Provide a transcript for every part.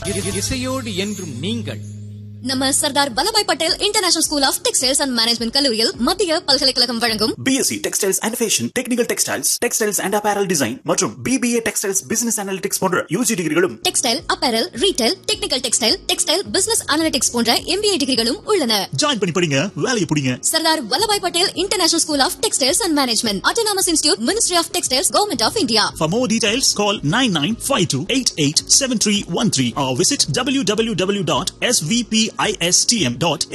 இசையோடு என்றும் நீங்கள் நம்ம Sardar Vallabhbhai Patel international school of textiles and management கல்லூரியில் மத்திய பல்கலைக்கழகம் வழங்கும் BSc textiles and fashion technical textiles textiles and apparel design மற்றும் பிபிஏ டெக்ஸ்டைல்ஸ் பிசினஸ் அனாலிட்டிக்ஸ் போன்ற யூஜி டிகிரிகளும் textile apparel retail technical textile textile business analytics போன்ற எம்பிஏ டிகிரிகளும் உள்ளன ஜாயின் பண்ணி படிங்க வேலையை பிடிங்க Sardar Vallabhbhai Patel international school of textiles and management autonomous institute ministry of textiles government of India For more details, call 9952887313 or visit www.svpistm.ac.in.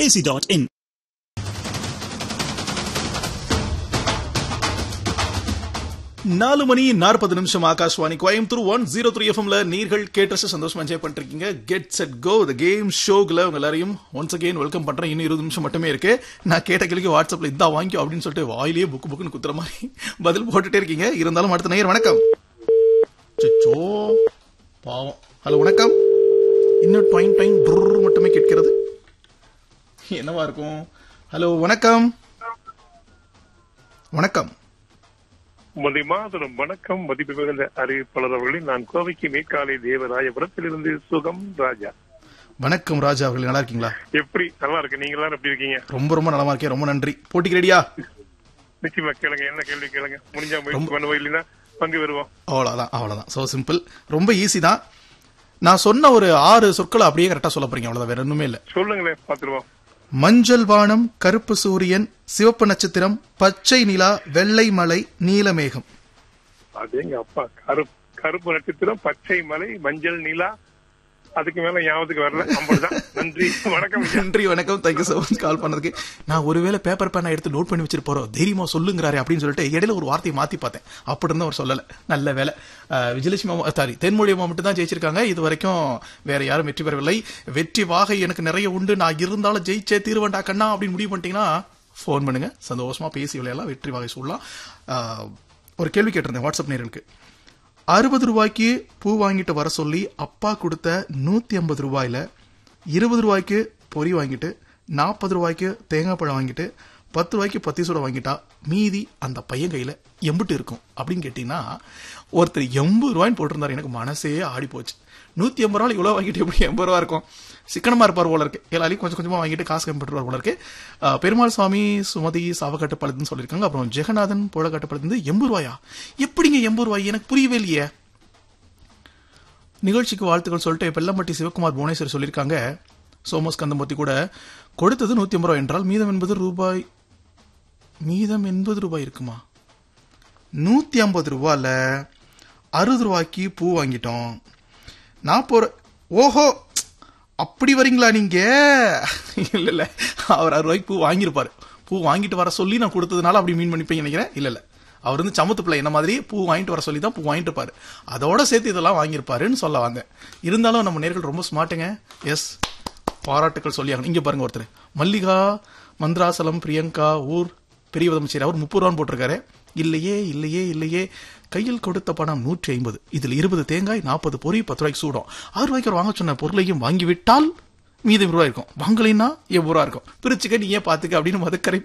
நாலு மணி நாற்பது நிமிஷம் Akashvani Coimbatore one zero three எஃப்எம்ல நீர்கள் கேட்டு சந்தோஷமா என்ஜாய் பண்ணிருக்கீங்க get set go the game ஷோக்குல உங்க எல்லாரையும் ஒன்ஸ் அகைன் வெல்கம் பண்றேன் இன்னும் இருபது நிமிஷம் மட்டுமே இருக்கு நான் கேட்ட கேள்விக்கு வாட்ஸ்அப்ல இதா வாங்கிக்கோ அப்படின்னு சொல்லிட்டு வாயிலேயே புக்கு புக்குன்னு குத்துற மாதிரி பதில் போட்டுட்டே இருக்கீங்க இருந்தாலும் அடுத்த நேயர் வணக்கம் சுச்சோ பாவம் ஹலோ வணக்கம் இன்னும் டைம் டைம் மட்டுமே கேட்கிறது என்னவா இருக்கும் ஹலோ வணக்கம் வணக்கம் மதிமாதரம் வணக்கம் மதிப்பு மிகுந்த அறிவிப்பாளர் அவர்களே நான் கோவைக்கு மேற்காலை தேவராயபுரத்திலிருந்து சுகம் ராஜா வணக்கம் ராஜா அவர்கள் நல்லா இருக்கீங்களா எப்படி நல்லா இருக்கு நீங்க எல்லாரும் எப்படி இருக்கீங்க ரொம்ப ரொம்ப நலமா இருக்கேன் ரொம்ப நன்றி போட்டிக்கு ரெடியா நிச்சயமா கேளுங்க என்ன கேள்வி கேளுங்க முடிஞ்சா முயற்சி பண்ணுவோம் இல்லைன்னா பங்கு வருவோம் அவ்வளவுதான் அவ்வளவுதான் சோ சிம்பிள் ரொம்ப ஈஸி தான் நான் சொன்ன ஒரு ஆறு சொற்களை அப்படியே கரெக்டா சொல்ல போறீங்க அவ்வளவுதான் வேற ஒண்ணுமே இல்ல சொல்லுங்களேன் பாத்துருவோம் மஞ்சள் வானம் கருப்பு சூரியன் சிவப்பு நட்சத்திரம் பச்சை நிலா வெள்ளை மலை நீலமேகம் அதேங்க அப்பா கருப்பு கருப்பு நட்சத்திரம் பச்சை மலை மஞ்சள் நிலா அதுக்கு மேல ஞாபகத்துக்கு வரல அம்பதுதான் நன்றி வணக்கம் ஐயா. நன்றி வணக்கம் தேங்க்யூ so much கால் பண்ணதுக்கு நான் ஒருவேளை பேப்பர் பேனா எடுத்து நோட் பண்ணி வச்சிட்டு போறோம் தைரியமா சொல்லுங்கிறாரு அப்படின்னு சொல்லிட்டு இடையில ஒரு வார்த்தையை மாத்தி பார்த்தேன் அப்படி இருந்தும் அவர் சொல்லல நல்ல வேலை அஹ், விஜயலட்சுமி மாமா சாரி தென்மொழி மாமா மட்டும் தான் ஜெயிச்சிருக்காங்க இது வரைக்கும் வேற யாரும் வெற்றி பெறவில்லை வெற்றி வாகை எனக்கு நிறைய உண்டு நான் இருந்தாலும் ஜெயிச்சே தீர்வேண்டா கண்ணா அப்படின்னு முடிவு பண்ணிட்டீங்கன்னா ஃபோன் பண்ணுங்க சந்தோஷமா பேசி விளையாடலாம் வெற்றி வாகை சொல்லலாம் அஹ், ஒரு கேள்வி கேட்டிருந்தேன் வாட்ஸ்அப் நேர்களுக்கு அறுபது ரூபாய்க்கு பூ வாங்கிட்டு வர சொல்லி அப்பா கொடுத்த நூத்தி ஐம்பது ரூபாயில இருபது ரூபாய்க்கு பொரி வாங்கிட்டு நாற்பது ரூபாய்க்கு தேங்காய் பழம் வாங்கிட்டு பத்து ரூபாய்க்கு பத்தி சூட வாங்கிட்டா மீதி அந்த பையன் கையில எம்புட்டு இருக்கும் அப்படின்னு கேட்டீங்கன்னா ஒருத்தர் எண்பது ரூபாய்ன்னு போட்டிருந்தாரு எனக்கு மனசே ஆடி போச்சு நூத்தி எண்பது ரூபாய் இவ்வளவு வாங்கிட்டு எப்படி எண்பது ரூபா இருக்கும் சிக்கனமா இருப்பார் போல இருக்கு எல்லாரையும் கொஞ்சம் கொஞ்சமா வாங்கிட்டு காசு கம்பிட்டுருவார் போல இருக்கு அஹ், பெருமாள் சுவாமி சுமதி சாவகட்டப்பழுதுன்னு சொல்லியிருக்காங்க அப்புறம் ஜெகநாதன் புழக்கட்டப்பழுது எண்பது ரூபாயா எப்படிங்க எண்பது ரூபாய் எனக்கு புரியவே இல்லையே நிகழ்ச்சிக்கு வாழ்த்துக்கள் சொல்லிட்டு பெல்லம்பட்டி சிவகுமார் புவனேஸ்வர் சொல்லியிருக்காங்க சோமஸ் கந்தமூர்த்தி கூட கொடுத்தது நூத்தி ஐம்பது ரூபாய் என்றால் மீதம் என்பது ரூபாய் மீதம் எண்பது ரூபாய் இருக்குமா நூத்தி ஐம்பது ரூபாயில அறுபது ரூபாய்க்கு பூ வாங்கிட்டோம் நாற்பது ஓஹோ அப்படி வரீங்களா நீங்க இல்ல இல்ல அவர் அறுபது ரூபாய்க்கு பூ வாங்கியிருப்பாரு பூ வாங்கிட்டு வர சொல்லி நான் கொடுத்ததுனால அப்படி மீன் பண்ணிப்பீங்க நினைக்கிறேன் இல்ல இல்ல அவர் வந்து சமத்து பிள்ளை என்ன மாதிரி பூ வாங்கிட்டு வர சொல்லி தான் பூ வாங்கிட்டு இருப்பாரு அதோட சேர்த்து இதெல்லாம் வாங்கியிருப்பாருன்னு சொல்ல வந்தேன் இருந்தாலும் நம்ம நேர்கள் ரொம்ப ஸ்மார்ட்டுங்க எஸ் பாராட்டுக்கள் சொல்லியாங்க இங்க பாருங்க ஒருத்தர் மல்லிகா மந்திராசலம் பிரியங்கா ஊர் பெரிய முதலமைச்சர் அவர் முப்பது ரூபான்னு போட்டிருக்காரு இல்லையே இல்லையே இல்லையே கையில் கொடுத்த பணம் நூற்றி ஐம்பது இதில் இருபது தேங்காய் நாற்பது பொறி பத்து ரூபாய்க்கு சூடும் ஆறு ரூபாய்க்கு அவர் வாங்க சொன்ன பொருளையும் வாங்கிவிட்டால் மீதம் ரூபாய் இருக்கும் வாங்கலைன்னா எவ்வளவு ரூபா இருக்கும் பிரிச்சுக்க நீ ஏன் பாத்துக்க அப்படின்னு மதுக்கரை